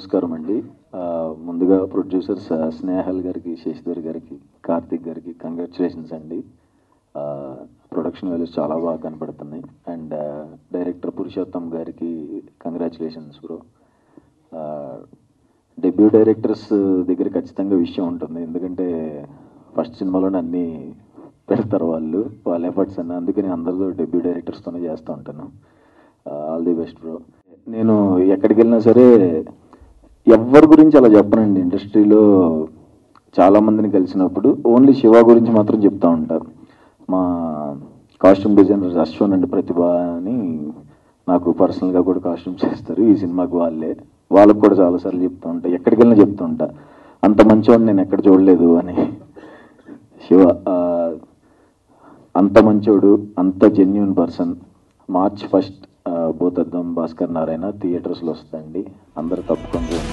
నమస్కారం అండి ఆ, ముందుగా ప్రొడ్యూసర్స్ స్నేహల్ గారికి శశిధర్ గారికి కార్తిక్ గారికి కంగ్రాచులేషన్స్ అండి ప్రొడక్షన్ వాల్యూస్ చాలా బాగా కనపడుతున్నాయి అండ్ డైరెక్టర్ పురుషోత్తం గారికి కంగ్రాచులేషన్స్ బ్రో డెబ్యూ డైరెక్టర్స్ దగ్గర ఖచ్చితంగా విషయం ఉంటుంది ఎందుకంటే ఫస్ట్ సినిమాలోనే అన్నీ పెడతారు వాళ్ళు వాళ్ళ ఎఫర్ట్స్ అన్న అందుకని అందరితో డెబ్యూ డైరెక్టర్స్తోనే చేస్తూ ఉంటాను ఆల్ ది బెస్ట్ బ్రో నేను ఎక్కడికి వెళ్ళినా సరే ఎవరి గురించి అలా చెప్పనండి ఇండస్ట్రీలో చాలా మందిని కలిసినప్పుడు ఓన్లీ శివ గురించి మాత్రం చెప్తా ఉంటారు మా costume designer Ashwan and Pratibha అని నాకు పర్సనల్గా కూడా కాస్ట్యూమ్స్ చేస్తారు ఈ సినిమాకి వాళ్ళే వాళ్ళకు కూడా చాలాసార్లు చెప్తూ ఉంటా ఎక్కడికి వెళ్ళినా చెప్తూ ఉంటా అంత మంచివాడిని నేను ఎక్కడ చూడలేదు అని శివ ఆ, అంత మంచోడు అంత genuine person March first Bhoothaddam Bhaskar Narayana థియేటర్స్లో వస్తుందండి అందరూ తప్పకుండా